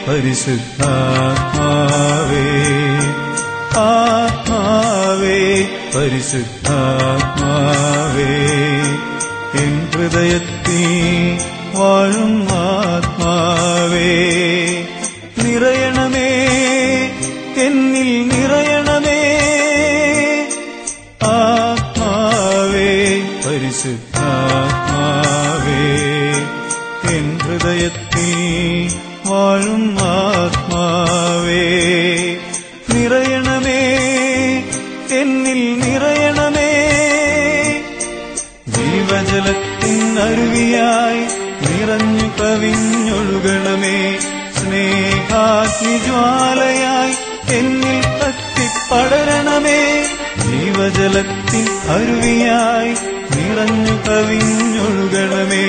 പരിശുദ്ധാത്മാവേ ആത്മാവേ പരിശുദ്ധാത്മാവേ എൻ ഹൃദയത്തിൽ വാഴും ആത്മാവേ നിറയണമേ എന്നിൽ നിറയണമേ ആത്മാവേ പരിശുദ്ധാത്മാവേ എൻ ഹൃദയത്തിൽ വാഴും ആത്മാവേ നിറയണമേ എന്നിൽ നിറയണമേ ജീവജലത്തിൻ അരുവിയായി നിറഞ്ഞു കവിഞ്ഞൊഴുകണമേ സ്നേഹാഗ്നിജ്വാലയായി എന്നിൽ കത്തിപ്പടരണമേ ജീവജലത്തിൻ അരുവിയായി നിറഞ്ഞു കവിഞ്ഞൊഴുകണമേ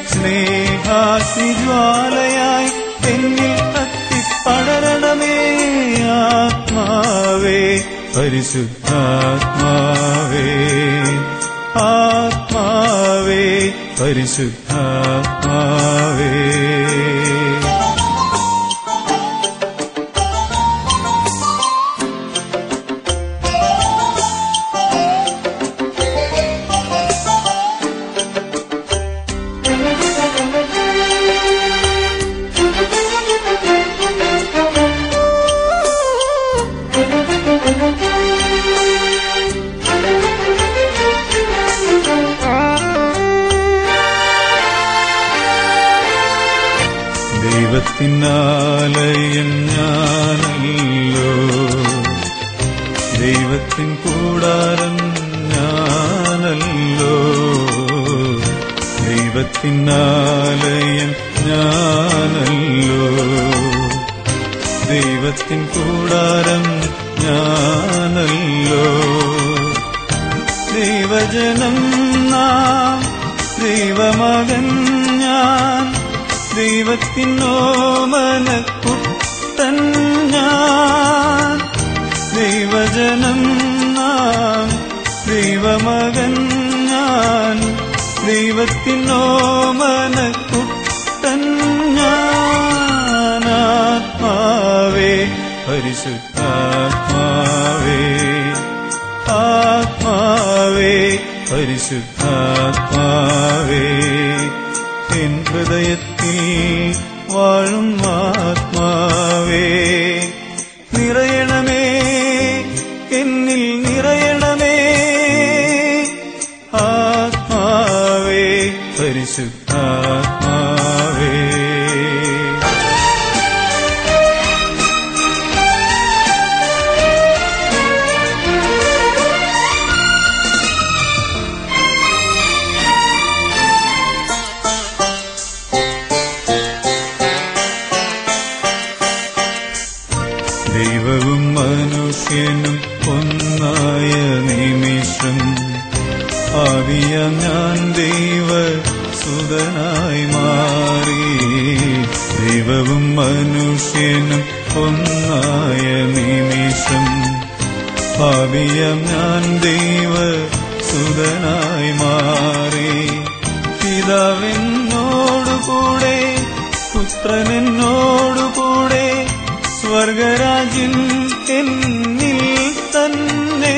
സ്നേഹാഗ്നിജ്വാലയായി എന്നിൽ കത്തിപ്പടരണമേ ആത്മാവേ പരിശുദ്ധാത്മാവേ ആത്മാവേ പരിശുദ്ധാത്മാവേ ദൈവത്തിനാലയം ഞാനല്ലോ ദൈവത്തിൻ കൂടാരം ഞാനല്ലോ ദൈവത്തിനാലയം ഞാനല്ലോ ദൈവത്തിൻ കൂടാരം ഞാനല്ലോ ദൈവജനം നാം ദൈവമകൻ ഞാൻ ദൈവത്തിനോമനക്കുട്ടൻ ഞാൻ ദൈവജനം നാം ദൈവമകൻ ഞാൻ ദൈവത്തിനോമനക്കുട്ടൻ ഞാൻ ആത്മാവേ പരിശുദ്ധാത്മാവേ ആത്മാവേ പരിശുദ്ധാത്മാവേ എൻ ഹൃദയത്തിൽ വാഴും ആത്മാവേ നിറയണമേ എന്നിൽ നിറയണമേ ആത്മാവേ പരിശുദ്ധാത്മാവേ ദൈവവും മനുഷ്യനും ഒന്നായ നിമിഷം ആവിയ ഞാൻ ദൈവ സുതനായി മാറി ദൈവവും മനുഷ്യനും ഒന്നായ നിമിഷം ഭാവിയ ഞാൻ ദൈവ സുതനായി മാറി പിതാവിനോടുകൂടെ പുത്രനെന്നോടുകൂടെ സ്വർഗരാജിൽ എന്നിൽ തന്നെ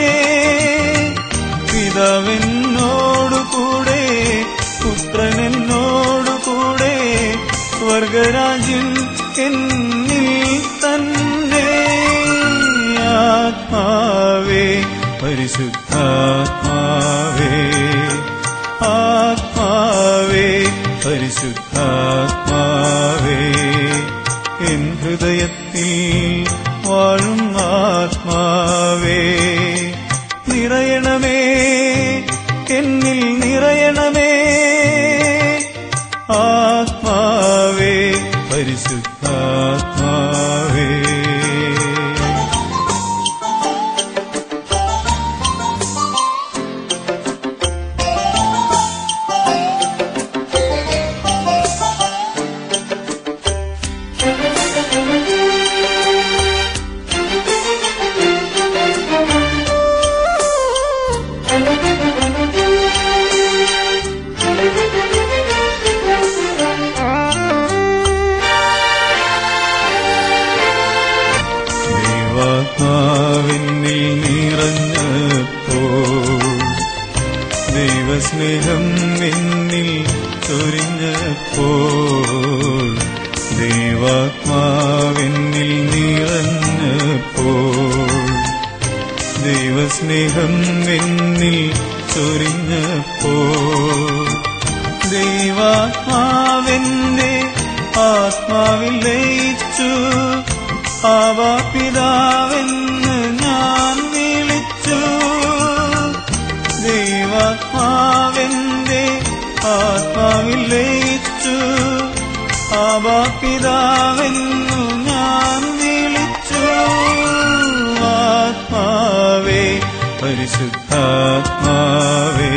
പിതാവിനോടുകൂടെ പുത്രനെന്നോടുകൂടെ സ്വർഗരാജിൽ എന്നിൽ തന്നെ ആത്മാവേ പരിശുദ്ധാത്മാവേ ആത്മാവേ പരിശുദ്ധാത്മാവേ എൻ ഹൃദയത്തിൽ വാഴും ആത്മാവേ നിറയണമേ എന്നിൽ നിറയണമേ ആത്മാവേ പരിശുദ്ധാത്മാവേ സ്നേഹം എന്നിൽ ചൊരിഞ്ഞപ്പോ ദൈവാത്മാവെന്റെ ആത്മാവിൽ ലയിച്ചു ആവാപിതാവെന്ന് ഞാൻ വിളിച്ചു ദൈവാത്മാവെന്റെ ആത്മാവിൽ ലയിച്ചു ആവാപിതാവെന്നു ഞാൻ വിളിച്ചു ആത്മാവേ പരിശുദ്ധാത്മാവേ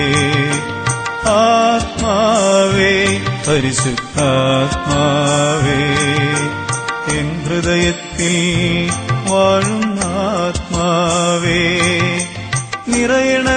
ആത്മാവേ പരിശുദ്ധാത്മാവേ എൻ ഹൃദയത്തിൽ വാഴും ആത്മാവേ നിറയണ